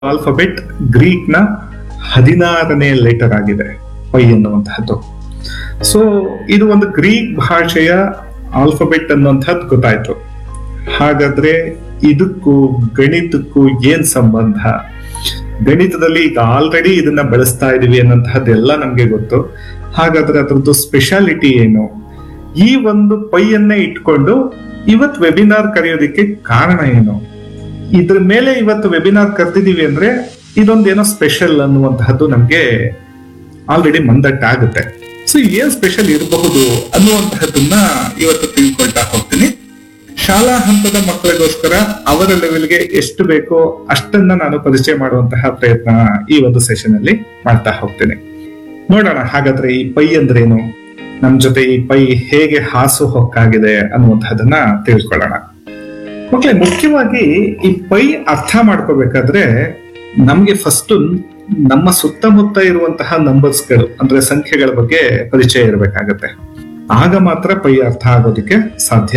alphabet Greek ನ ಹದಿನಾರನೇ letter ಆಗಿದೆ ಪೈ ಎನ್ನುವಂತಹದ್ದು ಸೊ ಇದು ಒಂದು ಗ್ರೀಕ್ ಭಾಷೆಯ ಆಲ್ಫಾಬೆಟ್ ಅನ್ನುವಂಥದ್ದು ಗೊತ್ತಾಯ್ತು ಹಾಗಾದ್ರೆ ಇದಕ್ಕೂ ಗಣಿತಕ್ಕೂ ಏನ್ ಸಂಬಂಧ ಗಣಿತದಲ್ಲಿ ಈಗ ಆಲ್ರೆಡಿ ಇದನ್ನ ಬಳಸ್ತಾ ಇದೀವಿ ಅನ್ನೋಂತಹದ್ದೆಲ್ಲ ನಮ್ಗೆ ಗೊತ್ತು ಹಾಗಾದ್ರೆ ಅದ್ರದ್ದು ಸ್ಪೆಷಾಲಿಟಿ ಏನು ಈ ಒಂದು ಪೈಯನ್ನೇ ಇಟ್ಕೊಂಡು ಇವತ್ ವೆಬಿನಾರ್ ಕರೆಯೋದಕ್ಕೆ ಕಾರಣ ಏನು ಇದ್ರ ಮೇಲೆ ಇವತ್ತು ವೆಬಿನಾರ್ ಕರೆದಿದೀವಿ ಅಂದ್ರೆ ಇದೊಂದೇನೋ ಸ್ಪೆಷಲ್ ಅನ್ನುವಂತಹದ್ದು ನಮ್ಗೆ ಆಲ್ರೆಡಿ ಮಂದಟ್ಟಾಗುತ್ತೆ ಸೊ ಏನ್ ಸ್ಪೆಷಲ್ ಇರಬಹುದು ಅನ್ನುವಂತಹದ್ದನ್ನ ಇವತ್ತು ತಿಳ್ಕೊಳ್ತಾ ಹೋಗ್ತೀನಿ ಶಾಲಾ ಹಂತದ ಮಕ್ಕಳಿಗೋಸ್ಕರ ಅವರ ಲೆವೆಲ್ಗೆ ಎಷ್ಟು ಬೇಕೋ ಅಷ್ಟನ್ನ ನಾನು ಪರಿಚಯ ಮಾಡುವಂತಹ ಪ್ರಯತ್ನ ಈ ಒಂದು ಸೆಷನ್ ಅಲ್ಲಿ ಮಾಡ್ತಾ ಹೋಗ್ತೇನೆ ನೋಡೋಣ ಹಾಗಾದ್ರೆ ಈ ಪೈ ಅಂದ್ರೇನು ನಮ್ ಜೊತೆ ಈ ಪೈ ಹೇಗೆ ಹಾಸು ಹೊಕ್ಕಾಗಿದೆ ಅನ್ನುವಂತಹದನ್ನ ತಿಳ್ಕೊಳ್ಳೋಣ ಮಕ್ಕಳೇ ಮುಖ್ಯವಾಗಿ ಈ ಪೈ ಅರ್ಥ ಮಾಡ್ಕೋಬೇಕಾದ್ರೆ ನಮ್ಗೆ ಫಸ್ಟ್ ನಮ್ಮ ಸುತ್ತಮುತ್ತ ಇರುವಂತಹ ನಂಬರ್ಸ್ಗಳು ಅಂದ್ರೆ ಸಂಖ್ಯೆಗಳ ಬಗ್ಗೆ ಪರಿಚಯ ಇರಬೇಕಾಗತ್ತೆ ಆಗ ಮಾತ್ರ ಪೈ ಅರ್ಥ ಆಗೋದಕ್ಕೆ ಸಾಧ್ಯ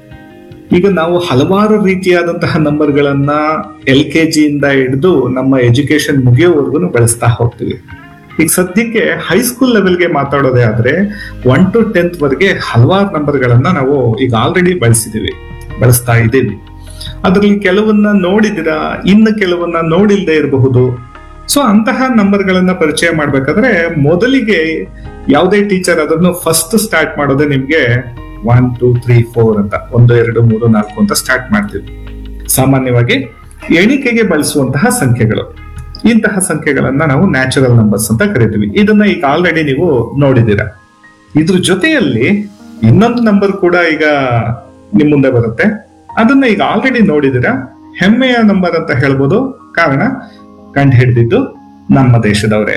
ಈಗ ನಾವು ಹಲವಾರು ರೀತಿಯಾದಂತಹ ನಂಬರ್ಗಳನ್ನ ಎಲ್ ಕೆ ಜಿಯಿಂದ ಹಿಡಿದು ನಮ್ಮ ಎಜುಕೇಶನ್ ಮುಗಿಯೋವರೆಗೂ ಬಳಸ್ತಾ ಹೋಗ್ತೀವಿ ಈಗ ಸದ್ಯಕ್ಕೆ ಹೈಸ್ಕೂಲ್ ಲೆವೆಲ್ಗೆ ಮಾತಾಡೋದೇ ಆದ್ರೆ ಒನ್ ಟು ಟೆಂತ್ ವರೆಗೆ ಹಲವಾರು ನಂಬರ್ಗಳನ್ನ ನಾವು ಈಗ ಆಲ್ರೆಡಿ ಬಳಸಿದೀವಿ ಬಳಸ್ತಾ ಇದ್ದೀವಿ ಅದರಲ್ಲಿ ಕೆಲವನ್ನ ನೋಡಿದಿರಾ ಇನ್ನು ಕೆಲವನ್ನ ನೋಡಿಲ್ದೇ ಇರಬಹುದು ಸೊ ಅಂತಹ ನಂಬರ್ಗಳನ್ನ ಪರಿಚಯ ಮಾಡ್ಬೇಕಾದ್ರೆ ಮೊದಲಿಗೆ ಯಾವುದೇ ಟೀಚರ್ ಅದನ್ನು ಫಸ್ಟ್ ಸ್ಟಾರ್ಟ್ ಮಾಡೋದೇ ನಿಮ್ಗೆ ಒನ್ ಟೂ ತ್ರೀ ಫೋರ್ ಅಂತ ಒಂದು ಎರಡು ಮೂರು ನಾಲ್ಕು ಅಂತ ಸ್ಟಾರ್ಟ್ ಮಾಡ್ತೀವಿ ಸಾಮಾನ್ಯವಾಗಿ ಎಣಿಕೆಗೆ ಬಳಸುವಂತಹ ಸಂಖ್ಯೆಗಳು ಇಂತಹ ಸಂಖ್ಯೆಗಳನ್ನ ನಾವು ನ್ಯಾಚುರಲ್ ನಂಬರ್ಸ್ ಅಂತ ಕರಿತೀವಿ ಇದನ್ನ ಈಗ ಆಲ್ರೆಡಿ ನೀವು ನೋಡಿದ್ದೀರಾ ಇದ್ರ ಜೊತೆಯಲ್ಲಿ ಇನ್ನೊಂದು ನಂಬರ್ ಕೂಡ ಈಗ ನಿಮ್ ಮುಂದೆ ಬರುತ್ತೆ ಅದನ್ನ ಈಗ ಆಲ್ರೆಡಿ ನೋಡಿದಿರಾ ಹೆಮ್ಮೆಯ ನಂಬರ್ ಅಂತ ಹೇಳ್ಬೋದು ಕಾರಣ ಕಂಡು ಹಿಡಿದಿದ್ದು ನಮ್ಮ ದೇಶದವರೇ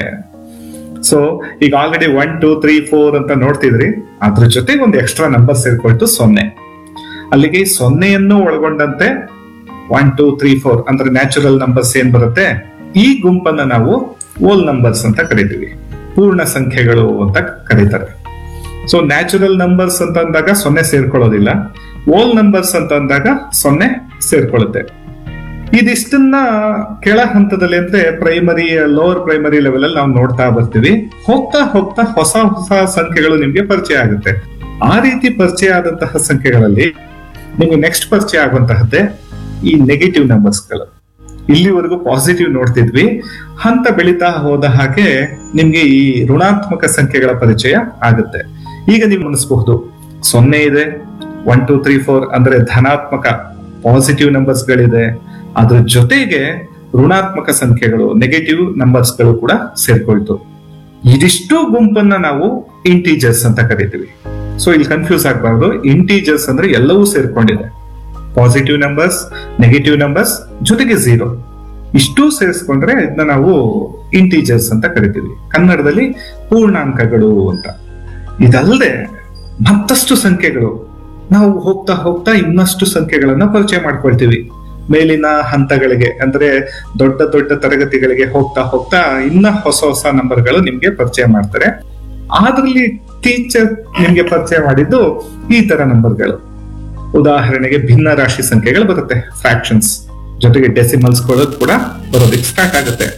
ಸೊ ಈಗ already one two three four ಅಂತ ನೋಡ್ತಿದ್ರಿ ಅದ್ರ ಜೊತೆಗೆ ಒಂದು ಎಕ್ಸ್ಟ್ರಾ ನಂಬರ್ ಸೇರ್ಕೊಳ್ತು ಸೊನ್ನೆ ಅಲ್ಲಿಗೆ ಈ ಸೊನ್ನೆಯನ್ನು ಒಳಗೊಂಡಂತೆ ಒನ್ ಟೂ ತ್ರೀ ಫೋರ್ ಅಂದ್ರೆ ನ್ಯಾಚುರಲ್ ನಂಬರ್ಸ್ ಏನ್ ಬರುತ್ತೆ ಈ ಗುಂಪನ್ನ ನಾವು ಓಲ್ ನಂಬರ್ಸ್ ಅಂತ ಕರಿತೀವಿ ಪೂರ್ಣ ಸಂಖ್ಯೆಗಳು ಅಂತ ಕರೀತಾರೆ ಸೊ ನ್ಯಾಚುರಲ್ ನಂಬರ್ಸ್ ಅಂತ ಅಂದಾಗ ಸೊನ್ನೆ ಸೇರ್ಕೊಳ್ಳೋದಿಲ್ಲ ಓಲ್ ನಂಬರ್ಸ್ ಅಂತ ಅಂದಾಗ ಸೊನ್ನೆ ಸೇರ್ಕೊಳ್ಳುತ್ತೆ ಇದಿಷ್ಟನ್ನ ಕೆಳ ಹಂತದಲ್ಲಿ ಅಂದ್ರೆ ಪ್ರೈಮರಿ ಲೋವರ್ ಪ್ರೈಮರಿ ಲೆವೆಲ್ ಅಲ್ಲಿ ನಾವು ನೋಡ್ತಾ ಬರ್ತೀವಿ ಹೋಗ್ತಾ ಹೋಗ್ತಾ ಹೊಸ ಹೊಸ ಸಂಖ್ಯೆಗಳು ನಿಮ್ಗೆ ಪರಿಚಯ ಆಗುತ್ತೆ ಆ ರೀತಿ ಪರಿಚಯ ಆದಂತಹ ಸಂಖ್ಯೆಗಳಲ್ಲಿ ನಿಮ್ಗೆ ನೆಕ್ಸ್ಟ್ ಪರಿಚಯ ಆಗುವಂತಹದ್ದೇ ಈ ನೆಗೆಟಿವ್ ನಂಬರ್ಸ್ಗಳು ಇಲ್ಲಿವರೆಗೂ ಪಾಸಿಟಿವ್ ನೋಡ್ತಿದ್ವಿ ಹಂತ ಬೆಳೀತಾ ಹೋದ ಹಾಗೆ ನಿಮ್ಗೆ ಈ ಋಣಾತ್ಮಕ ಸಂಖ್ಯೆಗಳ ಪರಿಚಯ ಆಗುತ್ತೆ ಈಗ ನೀವು ಅನಿಸಬಹುದು ಸೊನ್ನೆ ಇದೆ ಒನ್ ಟೂ ತ್ರೀ ಫೋರ್ ಅಂದ್ರೆ ಧನಾತ್ಮಕ ಪಾಸಿಟಿವ್ ನಂಬರ್ಸ್ ಗಳಿದೆ ಅದ್ರ ಜೊತೆಗೆ ಋಣಾತ್ಮಕ ಸಂಖ್ಯೆಗಳು ನೆಗೆಟಿವ್ ನಂಬರ್ಸ್ಗಳು ಕೂಡ ಸೇರ್ಕೊಳ್ತು ಇದಿಷ್ಟು ಗುಂಪನ್ನ ನಾವು ಇಂಟೀಜರ್ಸ್ ಅಂತ ಕರಿತೀವಿ ಸೊ ಇಲ್ಲಿ ಕನ್ಫ್ಯೂಸ್ ಆಗಬಾರ್ದು ಇಂಟೀಜರ್ಸ್ ಅಂದ್ರೆ ಎಲ್ಲವೂ ಸೇರ್ಕೊಂಡಿದೆ ಪಾಸಿಟಿವ್ ನಂಬರ್ಸ್ ನೆಗೆಟಿವ್ ನಂಬರ್ಸ್ ಜೊತೆಗೆ ಝೀರೋ ಇಷ್ಟು ಸೇರಿಸ್ಕೊಂಡ್ರೆ ಇದನ್ನ ನಾವು ಇಂಟೀಜರ್ಸ್ ಅಂತ ಕರಿತೀವಿ ಕನ್ನಡದಲ್ಲಿ ಪೂರ್ಣಾಂಕಗಳು ಅಂತ ಇದಲ್ಲದೆ ಮತ್ತಷ್ಟು ಸಂಖ್ಯೆಗಳು ನಾವು ಹೋಗ್ತಾ ಹೋಗ್ತಾ ಇನ್ನಷ್ಟು ಸಂಖ್ಯೆಗಳನ್ನ ಪರಿಚಯ ಮಾಡ್ಕೊಳ್ತೀವಿ ಮೇಲಿನ ಹಂತಗಳಿಗೆ ಅಂದ್ರೆ ದೊಡ್ಡ ದೊಡ್ಡ ತರಗತಿಗಳಿಗೆ ಹೋಗ್ತಾ ಹೋಗ್ತಾ ಇನ್ನ ಹೊಸ ಹೊಸ ನಂಬರ್ಗಳು ನಿಮ್ಗೆ ಪರಿಚಯ ಮಾಡ್ತಾರೆ ಅದ್ರಲ್ಲಿ ಟೀಚರ್ ನಿಮ್ಗೆ ಪರಿಚಯ ಮಾಡಿದ್ದು ಈ ತರ ನಂಬರ್ಗಳು ಉದಾಹರಣೆಗೆ ಭಿನ್ನ ರಾಶಿ ಸಂಖ್ಯೆಗಳು ಬರುತ್ತೆ ಫ್ರಾಕ್ಷನ್ಸ್ ಜೊತೆಗೆ ಡೆಸಿಮಲ್ಸ್ ಗಳು ಕೂಡ ಬರೋದಕ್ಕೆ ಸ್ಟಾರ್ಟ್ ಆಗುತ್ತೆ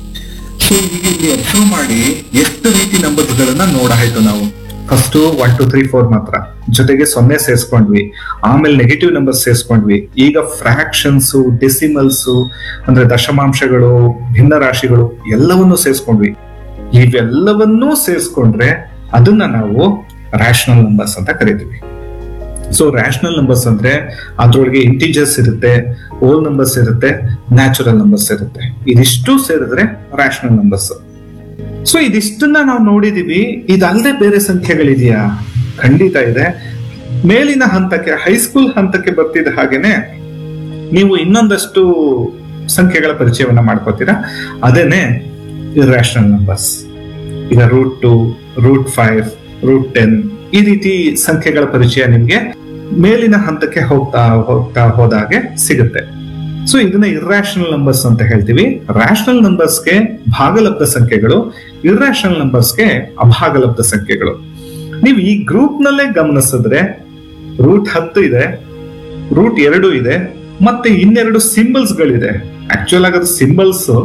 ಸೊ ಈಗ ಇಲ್ಲಿ ಅಬ್ಸರ್ವ್ ಮಾಡಿ ಎಷ್ಟು ರೀತಿ ನಂಬರ್ಸ್ ಗಳನ್ನ ನೋಡಾಯ್ತು ನಾವು first one two three four ಮಾತ್ರ ಜೊತೆಗೆ ಸೊನ್ನೆ ಸೇರಿಸ್ಕೊಂಡ್ವಿ ಆಮೇಲೆ ನೆಗೆಟಿವ್ ನಂಬರ್ ಸೇರಿಸ್ಕೊಂಡ್ವಿ ಈಗ ಫ್ರಾಕ್ಷನ್ಸ್ ಡೆಸಿಮಲ್ಸ್ ಅಂದ್ರೆ ದಶಮಾಂಶಗಳು ಭಿನ್ನ ರಾಶಿಗಳು ಎಲ್ಲವನ್ನೂ ಸೇರಿಸ್ಕೊಂಡ್ವಿ ಇವೆಲ್ಲವನ್ನೂ ಸೇರಿಸ್ಕೊಂಡ್ರೆ ಅದನ್ನ ನಾವು ರ್ಯಾಷನಲ್ ನಂಬರ್ಸ್ ಅಂತ ಕರಿತೀವಿ ಸೊ ರ್ಯಾಷನಲ್ ನಂಬರ್ಸ್ ಅಂದ್ರೆ ಅದ್ರೊಳಗೆ ಇಂಟಿಜರ್ಸ್ ಇರುತ್ತೆ ಓಲ್ ನಂಬರ್ಸ್ ಇರುತ್ತೆ ನ್ಯಾಚುರಲ್ ನಂಬರ್ಸ್ ಇರುತ್ತೆ ಇದಿಷ್ಟು ಸೇರಿದ್ರೆ ರ್ಯಾಷನಲ್ ನಂಬರ್ಸ್ ಸೊ ಇದಿಷ್ಟನ್ನ ನಾವು ನೋಡಿದೀವಿ ಇದಲ್ಲದೆ ಬೇರೆ ಸಂಖ್ಯೆಗಳಿದೆಯಾ ಖಂಡಿತ ಇದೆ ಮೇಲಿನ ಹಂತಕ್ಕೆ ಹೈಸ್ಕೂಲ್ ಹಂತಕ್ಕೆ ಬರ್ತಿದ್ದ ಹಾಗೇನೆ ನೀವು ಇನ್ನೊಂದಷ್ಟು ಸಂಖ್ಯೆಗಳ ಪರಿಚಯವನ್ನ ಮಾಡ್ಕೋತೀರಾ ಅದೇನೆ ಇರ್ಯಾಷನಲ್ ನಂಬರ್ಸ್ ಈಗ root two root five root ten ಈ ರೀತಿ ಸಂಖ್ಯೆಗಳ ಪರಿಚಯ ನಿಮ್ಗೆ ಮೇಲಿನ ಹಂತಕ್ಕೆ ಹೋಗ್ತಾ ಹೋಗ್ತಾ ಹೋದಾಗೆ ಸಿಗುತ್ತೆ ಸೊ ಇದನ್ನ ಇರ್ರಾಷನಲ್ ನಂಬರ್ಸ್ ಅಂತ ಹೇಳ್ತೀವಿ ರ್ಯಾಷನಲ್ ನಂಬರ್ಸ್ಗೆ ಭಾಗಲಬ್ಧ ಸಂಖ್ಯೆಗಳು ಇರ್ರಾಷನಲ್ ನಂಬರ್ಸ್ಗೆ ಅಭಾಗಲಬ್ಧ ಸಂಖ್ಯೆಗಳು ನೀವು ಈ ಗ್ರೂಪ್ ನಲ್ಲೇ ಗಮನಿಸಿದ್ರೆ ರೂಟ್ ಹತ್ತು ಇದೆ ರೂಟ್ ಎರಡು ಇದೆ ಮತ್ತೆ ಇನ್ನೆರಡು ಸಿಂಬಲ್ಸ್ ಗಳಿದೆ ಆಕ್ಚುಲ್ ಆಗಿ ಅದು ಸಿಂಬಲ್ಸ್